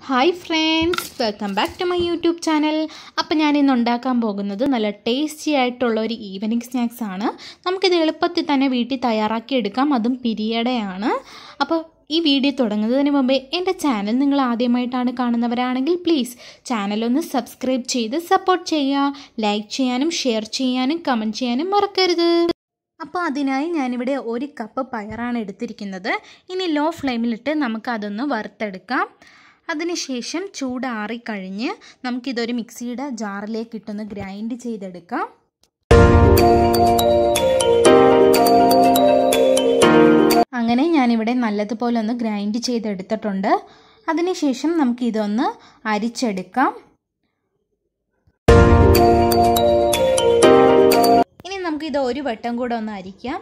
hi friends welcome back to my YouTube channel അപ്പോൾ ഞാൻ ഇന്ന് ഉണ്ടാക്കാൻ പോകുന്നത് നല്ല ടേസ്റ്റി ആയിട്ടുള്ള ഒരു ഈവനിങ് സ്നാക്സ് ആണ് നമുക്കിത് എളുപ്പത്തിൽ തന്നെ വീട്ടിൽ തയ്യാറാക്കി എടുക്കാം അതും പിരിയടയാണ് അപ്പോൾ ഈ വീഡിയോ തുടങ്ങുന്നതിന് മുമ്പേ എൻ്റെ ചാനൽ നിങ്ങൾ ആദ്യമായിട്ടാണ് കാണുന്നവരാണെങ്കിൽ പ്ലീസ് ചാനലൊന്ന് സബ്സ്ക്രൈബ് ചെയ്ത് സപ്പോർട്ട് ചെയ്യുക ലൈക്ക് ചെയ്യാനും ഷെയർ ചെയ്യാനും കമൻറ്റ് ചെയ്യാനും മറക്കരുത് അപ്പോൾ അതിനായി ഞാനിവിടെ ഒരു കപ്പ് പയറാണ് എടുത്തിരിക്കുന്നത് ഇനി ലോ ഫ്ലെയിമിലിട്ട് നമുക്കതൊന്ന് വറുത്തെടുക്കാം അതിനുശേഷം ചൂടാറിക്കഴിഞ്ഞ് നമുക്കിതൊരു മിക്സിയുടെ ജാറിലേക്ക് ഇട്ടൊന്ന് ഗ്രൈൻഡ് ചെയ്തെടുക്കാം അങ്ങനെ ഞാനിവിടെ നല്ലതുപോലെ ഒന്ന് ഗ്രൈൻഡ് ചെയ്തെടുത്തിട്ടുണ്ട് അതിനുശേഷം നമുക്കിതൊന്ന് അരിച്ചെടുക്കാം ഇനി നമുക്കിത് ഒരു വട്ടം കൂടെ ഒന്ന് അരിക്കാം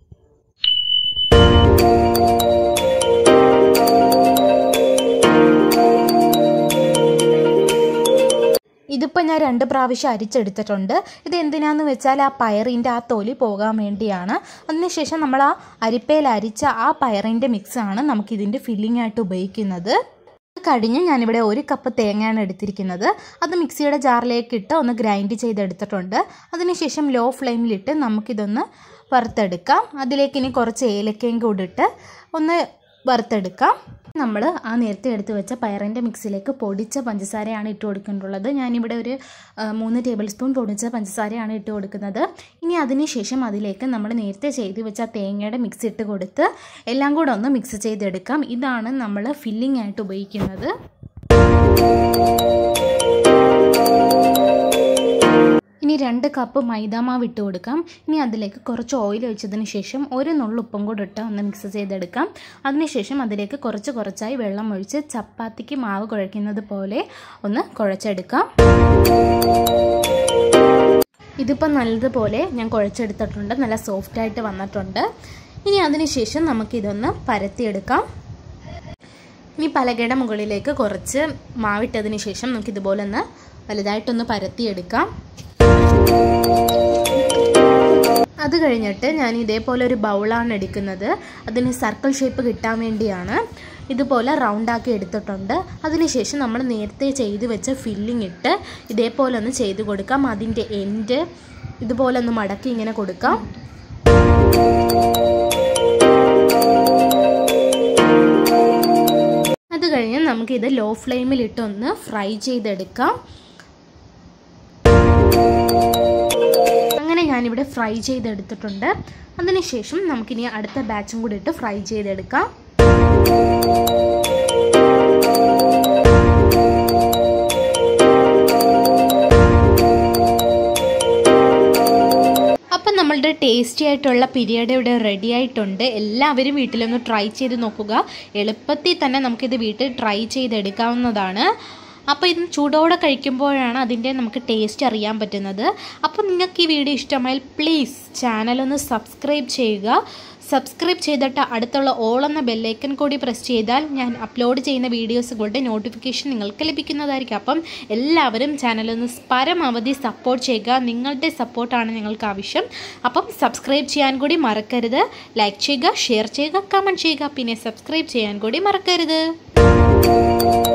ഇതിപ്പോൾ ഞാൻ രണ്ട് പ്രാവശ്യം അരിച്ചെടുത്തിട്ടുണ്ട് ഇത് എന്തിനാന്ന് വെച്ചാൽ ആ പയറിൻ്റെ ആ തൊലി പോകാൻ വേണ്ടിയാണ് അതിനുശേഷം നമ്മൾ ആ അരിപ്പയിൽ അരിച്ച ആ പയറിൻ്റെ മിക്സാണ് നമുക്കിതിൻ്റെ ഫില്ലിംഗ് ആയിട്ട് ഉപയോഗിക്കുന്നത് കഴിഞ്ഞ് ഞാനിവിടെ ഒരു കപ്പ് തേങ്ങയാണ് എടുത്തിരിക്കുന്നത് അത് മിക്സിയുടെ ജാറിലേക്ക് ഇട്ട് ഒന്ന് ഗ്രൈൻഡ് ചെയ്തെടുത്തിട്ടുണ്ട് അതിനുശേഷം ലോ ഫ്ലെയിമിലിട്ട് നമുക്കിതൊന്ന് വറുത്തെടുക്കാം അതിലേക്ക് ഇനി കുറച്ച് ഏലക്കയും കൂടി ഇട്ട് ഒന്ന് വറുത്തെടുക്കാം നമ്മൾ ആ നേരത്തെ എടുത്ത് വെച്ച പയറിൻ്റെ മിക്സിലേക്ക് പൊടിച്ച പഞ്ചസാരയാണ് ഇട്ട് കൊടുക്കേണ്ടുള്ളത് ഞാനിവിടെ ഒരു മൂന്ന് ടേബിൾ സ്പൂൺ പൊടിച്ച പഞ്ചസാരയാണ് ഇട്ട് കൊടുക്കുന്നത് ഇനി അതിന് ശേഷം അതിലേക്ക് നമ്മൾ നേരത്തെ ചെയ്ത് വെച്ച തേങ്ങയുടെ മിക്സ് ഇട്ട് കൊടുത്ത് എല്ലാം കൂടെ ഒന്ന് മിക്സ് ചെയ്തെടുക്കാം ഇതാണ് നമ്മൾ ഫില്ലിംഗ് ആയിട്ട് ഉപയോഗിക്കുന്നത് ഇനി രണ്ട് കപ്പ് മൈദാമാവ് ഇട്ട് കൊടുക്കാം ഇനി അതിലേക്ക് കുറച്ച് ഓയിൽ ഒഴിച്ചതിന് ശേഷം ഒരു നുള്ളുപ്പും കൂടെ ഇട്ട് ഒന്ന് മിക്സ് ചെയ്തെടുക്കാം അതിനുശേഷം അതിലേക്ക് കുറച്ച് കുറച്ചായി വെള്ളം ഒഴിച്ച് ചപ്പാത്തിക്ക് മാവ് കുഴയ്ക്കുന്നത് പോലെ ഒന്ന് കുഴച്ചെടുക്കാം ഇതിപ്പോൾ നല്ലതുപോലെ ഞാൻ കുഴച്ചെടുത്തിട്ടുണ്ട് നല്ല സോഫ്റ്റായിട്ട് വന്നിട്ടുണ്ട് ഇനി അതിനുശേഷം നമുക്കിതൊന്ന് പരത്തിയെടുക്കാം ഇനി പലകയുടെ മുകളിലേക്ക് കുറച്ച് മാവിട്ടതിന് ശേഷം നമുക്കിതുപോലെ ഒന്ന് വലുതായിട്ടൊന്ന് പരത്തിയെടുക്കാം അത് കഴിഞ്ഞിട്ട് ഞാൻ ഇതേപോലെ ഒരു ബൗളാണ് എടുക്കുന്നത് അതിന് സർക്കിൾ ഷേപ്പ് കിട്ടാൻ വേണ്ടിയാണ് ഇതുപോലെ റൗണ്ടാക്കി എടുത്തിട്ടുണ്ട് അതിനുശേഷം നമ്മൾ നേരത്തെ ചെയ്ത് വെച്ച ഫില്ലിംഗ് ഇട്ട് ഇതേപോലെ ഒന്ന് ചെയ്ത് കൊടുക്കാം അതിൻ്റെ എൻഡ് ഇതുപോലെ ഒന്ന് മടക്കി ഇങ്ങനെ കൊടുക്കാം അത് കഴിഞ്ഞ് നമുക്കിത് ലോ ഫ്ലെയിമിലിട്ടൊന്ന് ഫ്രൈ ചെയ്തെടുക്കാം അങ്ങനെ ഞാനിവിടെ ഫ്രൈ ചെയ്തെടുത്തിട്ടുണ്ട് അതിനുശേഷം നമുക്കിനി അടുത്ത ബാച്ചും കൂടി ഇട്ട് ഫ്രൈ ചെയ്തെടുക്കാം അപ്പം നമ്മളുടെ ടേസ്റ്റി ആയിട്ടുള്ള പിരിയഡ് ഇവിടെ റെഡി ആയിട്ടുണ്ട് എല്ലാവരും വീട്ടിലൊന്ന് ട്രൈ ചെയ്ത് നോക്കുക എളുപ്പത്തിൽ തന്നെ നമുക്കിത് വീട്ടിൽ ട്രൈ ചെയ്തെടുക്കാവുന്നതാണ് അപ്പോൾ ഇത് ചൂടോടെ കഴിക്കുമ്പോഴാണ് അതിൻ്റെ നമുക്ക് ടേസ്റ്റ് അറിയാൻ പറ്റുന്നത് അപ്പോൾ നിങ്ങൾക്ക് ഈ വീഡിയോ ഇഷ്ടമായാൽ പ്ലീസ് ചാനലൊന്ന് സബ്സ്ക്രൈബ് ചെയ്യുക സബ്സ്ക്രൈബ് ചെയ്തിട്ട് അടുത്തുള്ള ഓൾ എന്ന ബെല്ലൈക്കൻ കൂടി പ്രസ് ചെയ്താൽ ഞാൻ അപ്ലോഡ് ചെയ്യുന്ന വീഡിയോസുകളുടെ നോട്ടിഫിക്കേഷൻ നിങ്ങൾക്ക് ലഭിക്കുന്നതായിരിക്കും അപ്പം എല്ലാവരും ചാനലൊന്ന് പരമാവധി സപ്പോർട്ട് ചെയ്യുക നിങ്ങളുടെ സപ്പോർട്ടാണ് ഞങ്ങൾക്ക് ആവശ്യം അപ്പം സബ്സ്ക്രൈബ് ചെയ്യാൻ കൂടി മറക്കരുത് ലൈക്ക് ചെയ്യുക ഷെയർ ചെയ്യുക കമൻറ്റ് ചെയ്യുക പിന്നെ സബ്സ്ക്രൈബ് ചെയ്യാൻ കൂടി മറക്കരുത്